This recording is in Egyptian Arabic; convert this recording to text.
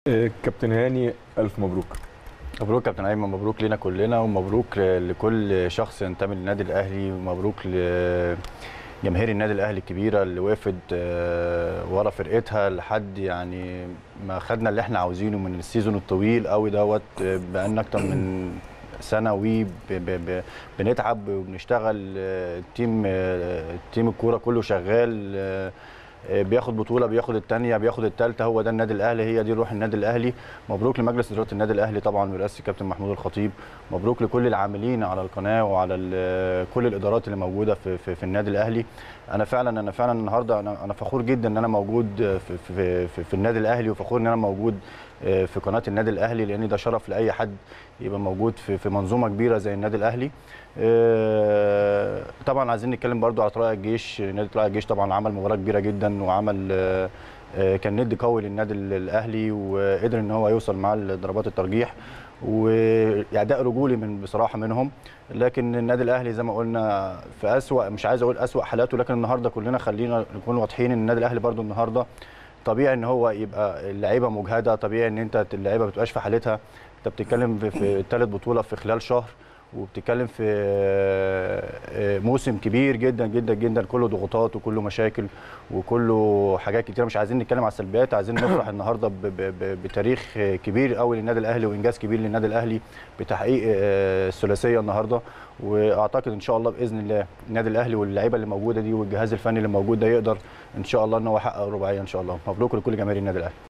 آه، كابتن هاني الف مبروك مبروك كابتن ايمن مبروك لينا كلنا ومبروك لكل شخص ينتمي للنادي الاهلي ومبروك لجماهير النادي الاهلي الكبيره اللي وقفت آه، ورا فرقتها لحد يعني ما خدنا اللي احنا عاوزينه من السيزون الطويل قوي دوت آه، بقالنا اكتر من سنه وي ب- ب- ب- بنتعب وبنشتغل آه، التيم آه، التيم الكوره كله شغال آه، آه، بياخد بطوله بياخد الثانيه بياخد الثالثه هو ده النادي الاهلي هي دي روح النادي الاهلي مبروك لمجلس اداره النادي الاهلي طبعا برئاسه الكابتن محمود الخطيب مبروك لكل العاملين على القناه وعلى ال- كل الادارات اللي موجوده في, في, في النادي الاهلي انا فعلا انا فعلا النهارده انا انا فخور جدا ان انا موجود في, في, في, في النادي الاهلي وفخور ان انا موجود آه، في قناه النادي الاهلي لان ده شرف لاي حد يبقى موجود في, في منظومه كبيره زي النادي الاهلي آه، طبعا عايزين نتكلم برضو على طلائع الجيش نادي طلائع الجيش طبعا عمل مباراه كبيره جدا وعمل آه، آه، كان ند قوي للنادي الاهلي وقدر ان هو يوصل معاه لضربات الترجيح واداء رجولي من بصراحه منهم لكن النادي الاهلي زي ما قلنا في اسوا مش عايز اقول اسوا حالاته لكن النهارده كلنا خلينا نكون واضحين ان النادي الاهلي برضو النهارده طبيعي ان هو يبقى اللعيبه مجهده طبيعي ان انت اللعيبه ما بتبقاش في حالتها انت بتتكلم في- في ثالث بطوله في خلال شهر وبتتكلم في آه، موسم كبير جدا جدا جدا كله ضغوطات وكله مشاكل وكله حاجات كتيره مش عايزين نتكلم على السلبيات عايزين نفرح النهارده ب- ب- ب- بتاريخ كبير قوي للنادي الاهلي وانجاز كبير للنادي الاهلي بتحقيق آه، الثلاثيه النهارده واعتقد ان شاء الله باذن الله النادي الاهلي واللعيبه اللي موجوده دي والجهاز الفني اللي موجود ده يقدر ان شاء الله ان هو يحقق الرباعيه ان شاء الله مبروك لكل جماهير النادي الاهلي